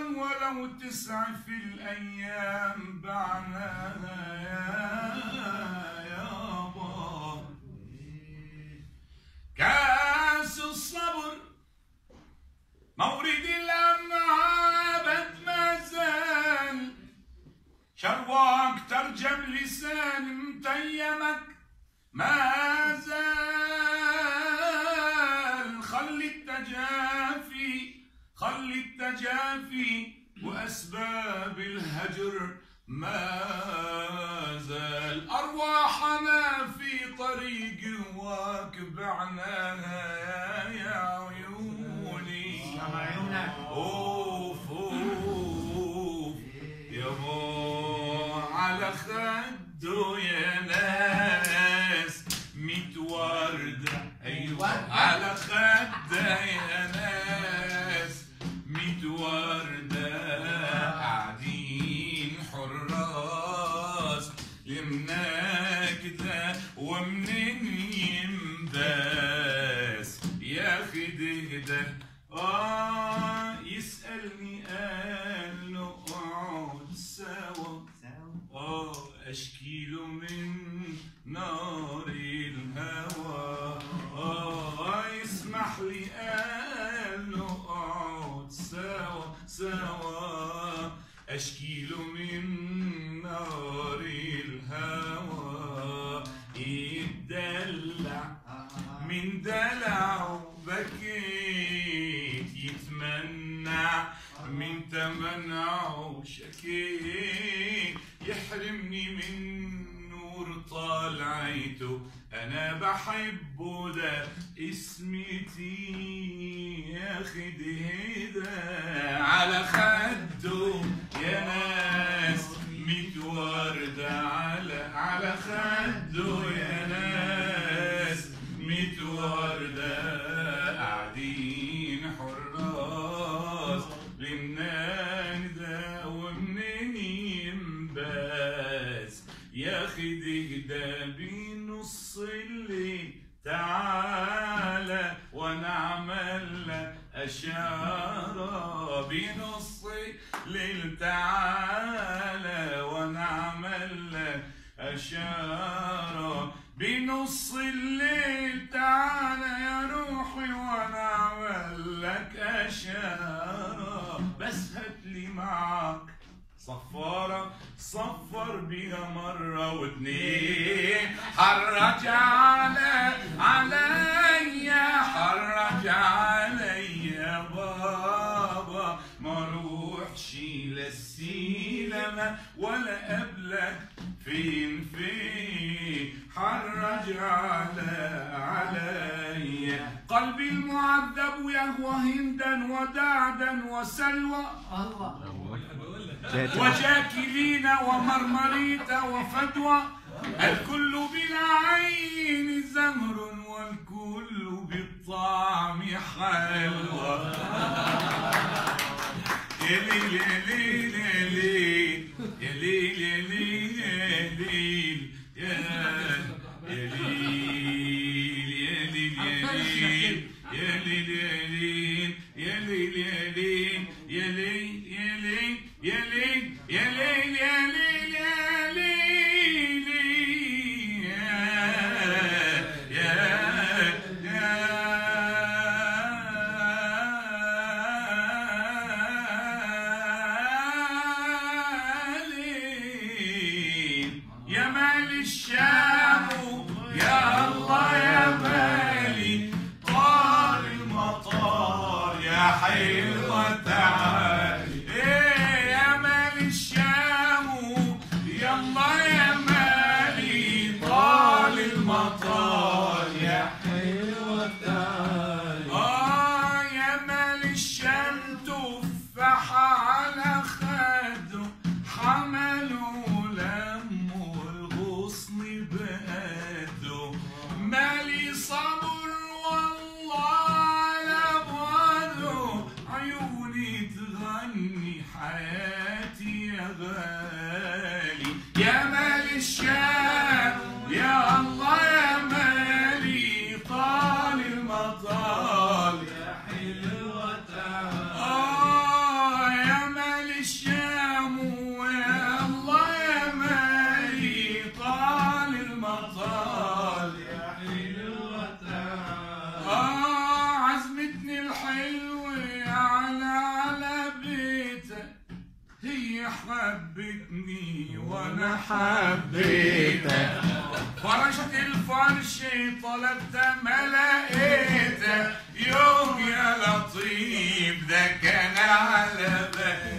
ولو تسعف الأيام بعناها يا يابا كاس الصبر مورد الأمعاء أبد ما زال شرواك ترجم لسان متيمك ما زال خلي التجافي خلي التجافي وأسباب الهجر ما زال أرواحنا في طريق واكبعناها يا عيوني أوف أوف يابا على خده يا ناس ميت وردة أيوة على خده يا ناس ميت وردة قاعدين حراس يمناك ده ومنين ينباس يا أخي ده ده آه يسألني قال له اقعد سوا آه أشكي له من نار الهوى آه يسمح لي قال له اقعد سوا سوا أشكي له من نار الهوى يتدلع من دلعه بكيت يتمنع من تمنعه شكيت يحرمني من نور طالعيته انا بحبه ده اسمتي يا خدي هدا على خده يا ناس ميت وردة على على خده يا ناس ميت وردة قاعدين حراس لمنان ده ومنين ينباس يا اخي ده بنص الليل تعالى ونعمل لك أشارة بنص الليل تعالى ونعمل لك أشارة بنص الليل تعالى يا روحي ونعمل لك أشارة بس هاتلي معك صفارة صفر بيها مرة واتنين حرج على عليا حرج عليا بابا ما روحش للسينما ولا قبلك فين فين حرج على عليا قلبي المعذب يهوى هندا ودعدا وسلوى وجاكلين ومرمريت وفدوى الكل بالعين زهر والكل بالطعم حلوى يا ليل يا ليل يا ليل يا ليل يا ليل يا ليل يا يا ليل يا ليل يا ليل يا ليل يا ليل يا ليل يا ليل يا ليل يا ليل يا ليل يا ليل يا ليل يا ليل يا يا ليل يا مال الشام يا الله يا مالي طار المطار يا حلوة تعالي ايه يا مال الشام يا الله يا مالي طال المطار يا آه يا مال الشام تفاح على خده حملوا لموا الغصن بقده مالي صبر والله على بعده عيوني تغني حياتي يا غالي يا مال الشام يا الله يا مالي طال المطال يا حلوة آه يا حبتني وانا حبيتك فرشت الفرش طلبت ما لقيتك يوم يا لطيف ده كان على بالي